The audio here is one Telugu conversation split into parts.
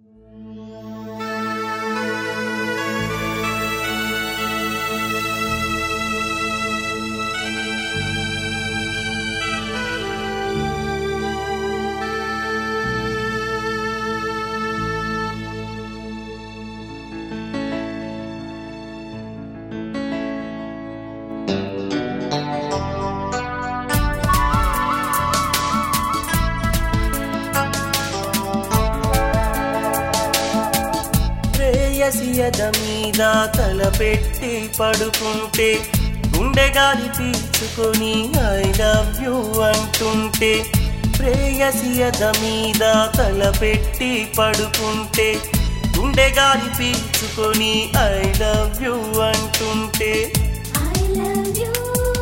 ప్రేయసియద మీద తలపెట్టి పడుకుంటే గుండె గాలి పీల్చుకొని ఐ లవ్ యూ అంటుంటే ప్రేయసియద మీద తలపెట్టి పడుకుంటే గుండె గాలి పీల్చుకొని ఐ లవ్ యూ అంటుంటే I love you,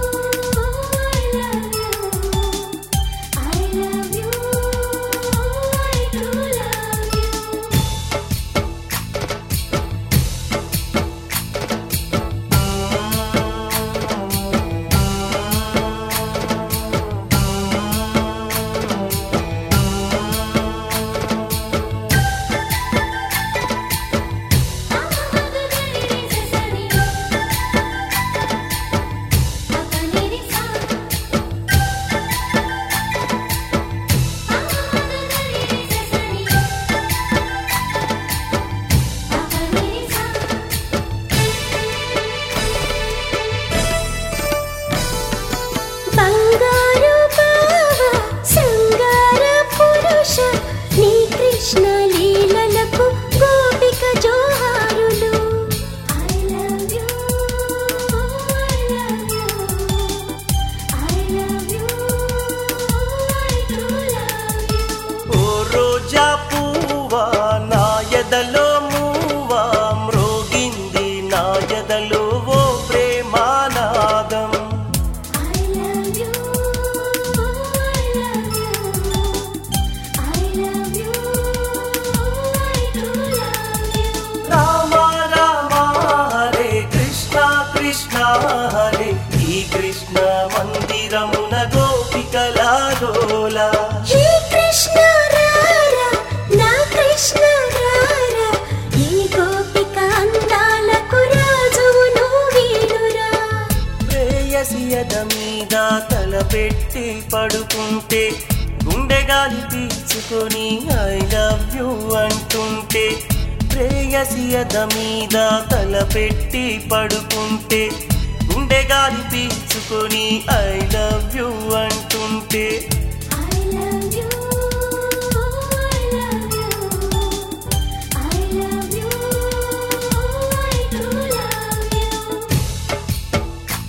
I love you, I love you, I do love you. బంగారు బావ శృంగార పురుష నీ కృష్ణ లీలలకు గోపిక జోహారులు I love you I love you I love you I do love you ఓ రోజా పువ్వా నా ఎదలో మూవా మ్రోగింది నా ఎదలో ఓ ప్రేమానాదం I love you, I love you, I love you, I do love you. Rama Rama Hare Krishna Krishna Hare ఈ కృష్ణ మందిరమున గోపికలాలోలా హే కృష్ణ రారా నా కృష్ణ రారా ఈ గోపిక అందాలకు రాజువు నువ్వేనురా ప్రేయసియద మీద తలపెట్టి పడుకుంటే గుండె గాలి పీల్చుకొని ఐ లవ్ యూ అంటుంటే ప్రేయసియద మీద తలపెట్టి పడుకుంటే గుండె గాలి పీల్చుకొని ఐ లవ్ యూ అంటుంటే I love you, I love you, I love you, I do love you.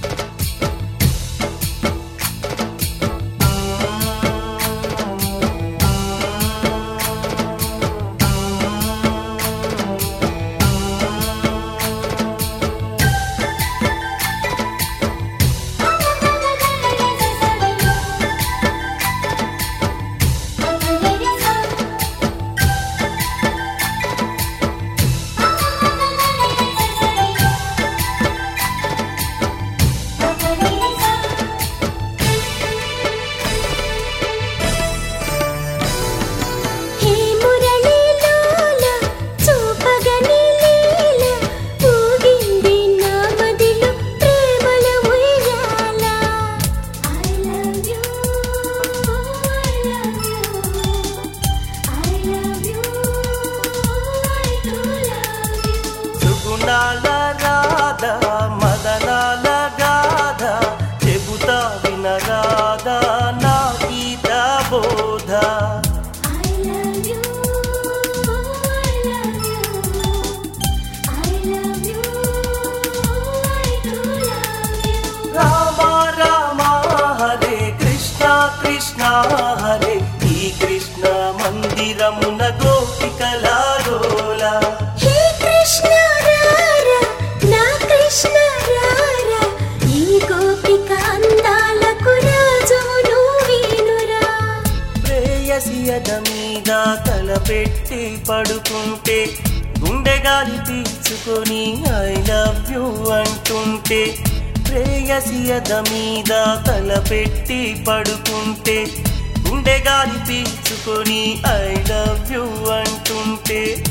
హే మురళీలోల చూపగని లీల ఊగింది నా మదిలో ప్రేమల ఉయ్యాల I love you I love you I love you I do love you సుగుణాల రాధ మదనాల గాథ చెబుతా వినరాధా నా గీత బోధ I love you, I love you, I love you, I do love you. Rama Rama Hare Krishna Krishna Hare ఈ కృష్ణ మందిరమున గోపికలాలోలా హే కృష్ణ రారా నా కృష్ణ రారా ఈ గోపిక అందాలకు రాజు నువ్వేనురా ప్రేయసియద మీద తలపెట్టి పడుకుంటే గుండె గాలి పీల్చుకొని ఐ లవ్ యూ అంటుంటే ప్రేయసియద మీద తలపెట్టి పడుకుంటే గుండె గాలి పీల్చుకొని ఐ లవ్ యూ అంటుంటే